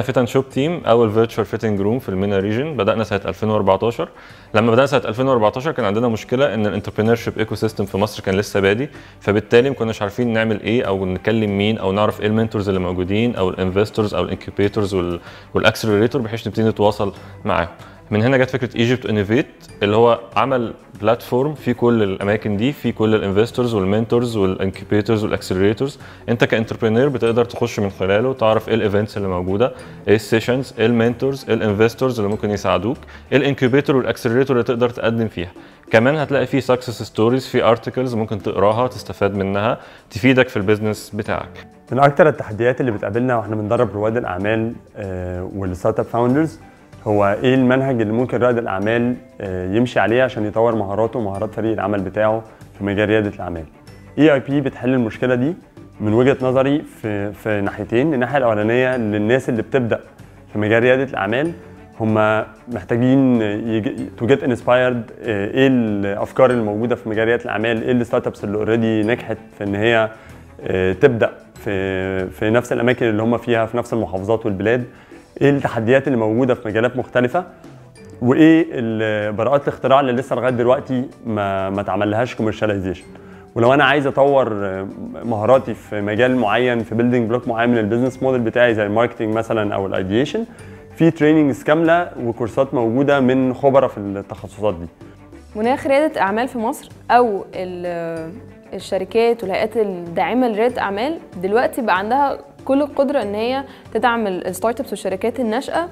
فيت اند شوب تيم اول فيرتشوال فيتنج روم في المينا ريجن بدانا سنه 2014 لما بدانا سنه 2014 كان عندنا مشكله ان الانتربرينور شيب ايكو سيستم في مصر كان لسه بادي فبالتالي ما كناش عارفين نعمل ايه او نكلم مين او نعرف ايه المنتورز اللي موجودين او الانفستورز او الانكيبيتورز والاكسلريتور بحيث نبتدي نتواصل معاهم من هنا جت فكره ايجيبت انوفيت اللي هو عمل بلاتفورم في كل الاماكن دي في كل الانفستورز والمنتورز والانكيبيتورز والاكسلريتورز انت كانتربرينور بتقدر تخش من خلاله تعرف ايه الايفنتس اللي موجوده ايه السيشنز ايه المنتورز ايه الانفستورز اللي ممكن يساعدوك ايه الانكيبيتور والاكسلريتور اللي تقدر تقدم فيها كمان هتلاقي في سكسس ستوريز في ارتكلز ممكن تقراها تستفاد منها تفيدك في البيزنس بتاعك من اكتر التحديات اللي بتقابلنا واحنا بندرب رواد الاعمال آه، والستارت اب فاوندرز هو ايه المنهج اللي ممكن رائد الاعمال آه، يمشي عليه عشان يطور مهاراته ومهارات فريق العمل بتاعه في مجال رياده الاعمال اي اي بي بتحل المشكله دي من وجهه نظري في في ناحيتين الناحيه الاولانيه للناس اللي بتبدا في مجال رياده الاعمال هم محتاجين تو جيت انسبايرد ايه الافكار اللي موجوده في مجال رياده الاعمال ايه الستارت ابس اللي اوريدي نجحت في ان هي آه، تبدا في في نفس الاماكن اللي هم فيها في نفس المحافظات والبلاد ايه التحديات اللي موجوده في مجالات مختلفه وايه ال- براءات الاختراع اللي لسه لغايه دلوقتي ما ما اتعملهاش كوميرشاليزيشن ولو انا عايز اطور آه، مهاراتي في مجال معين في بيلدينج بلوك معين من البيزنس موديل بتاعي زي الماركتنج مثلا او الايديشن في تريننجز كامله وكورسات موجوده من خبراء في التخصصات دي مناخ ريادة أعمال في مصر أو ال- الشركات والهيئات الداعمة لريادة أعمال دلوقتي بقى عندها كل القدرة إن هي تدعم ال- الستارت ابس والشركات الناشئة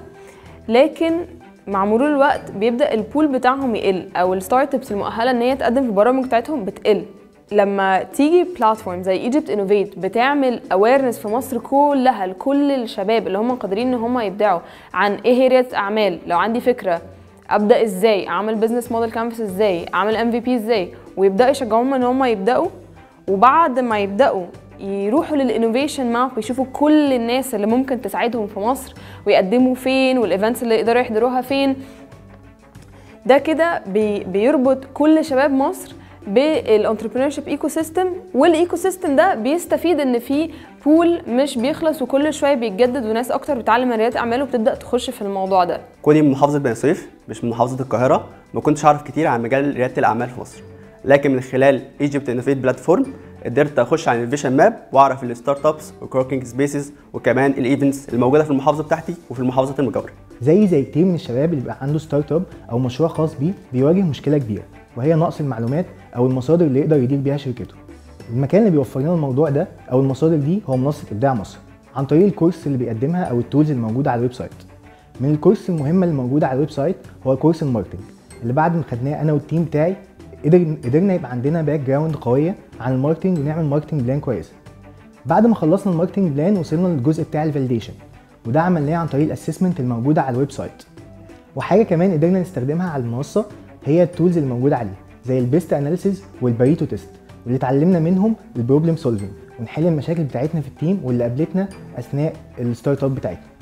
لكن مع مرور الوقت بيبدأ البول بتاعهم يقل أو الستارت ابس المؤهلة إن هي تقدم في البرامج بتاعتهم بتقل لما تيجي بلاتفورم زي ايجيبت انوفيت بتعمل اويرنس في مصر كلها لكل الشباب اللي هم قادرين ان هم يبدعوا عن ايه هي رياده اعمال لو عندي فكره ابدا ازاي اعمل بزنس موديل كانفاس ازاي اعمل ام في بي ازاي ويبداوا يشجعوهم ان هم يبداوا وبعد ما يبداوا يروحوا للانوفيشن ماب ويشوفوا كل الناس اللي ممكن تساعدهم في مصر ويقدموا فين والايفنتس اللي يقدروا يحضروها فين ده كده بي بيربط كل شباب مصر بالانتربرينور شيب ايكو سيستم والايكو سيستم ده بيستفيد ان في بول مش بيخلص وكل شويه بيتجدد وناس اكتر بتتعلم من رياده اعمال وبتبدا تخش في الموضوع ده كوني من محافظه بني سويف مش من محافظه القاهره ما كنتش اعرف كتير عن مجال رياده الاعمال في مصر لكن من خلال ايجيبت انوفيت بلاتفورم قدرت اخش على الفيشن ماب واعرف الستارت ابس وكوركينج سبيسز وكمان الايفنتس الموجوده في المحافظه بتاعتي وفي المحافظات المجاوره زي زي كتير من الشباب اللي بيبقى عنده ستارت اب او مشروع خاص بيه بيواجه مشكله كبيره وهي نقص المعلومات او المصادر اللي يقدر يدير بيها شركته المكان اللي بيوفر لنا الموضوع ده او المصادر دي هو منصه ابداع مصر عن طريق الكورس اللي بيقدمها او التولز الموجوده على الويب سايت من الكورس المهمه اللي موجوده على الويب سايت هو كورس الماركتنج اللي بعد ما خدناه انا والتيم بتاعي قدر قدرنا يبقى عندنا باك جراوند قويه عن الماركتنج ونعمل ماركتنج بلان كويسه بعد ما خلصنا الماركتنج بلان وصلنا للجزء بتاع الفاليديشن وده عملناه عن طريق الاسسمنت الموجوده على الويب سايت وحاجه كمان قدرنا نستخدمها على المنصه هي التولز اللي موجوده عليه زي البيست اناليسيز والباريتو تيست واللي اتعلمنا منهم البروبلم سولفنج ونحل المشاكل بتاعتنا في التيم واللي قابلتنا اثناء الستارت اب بتاعتنا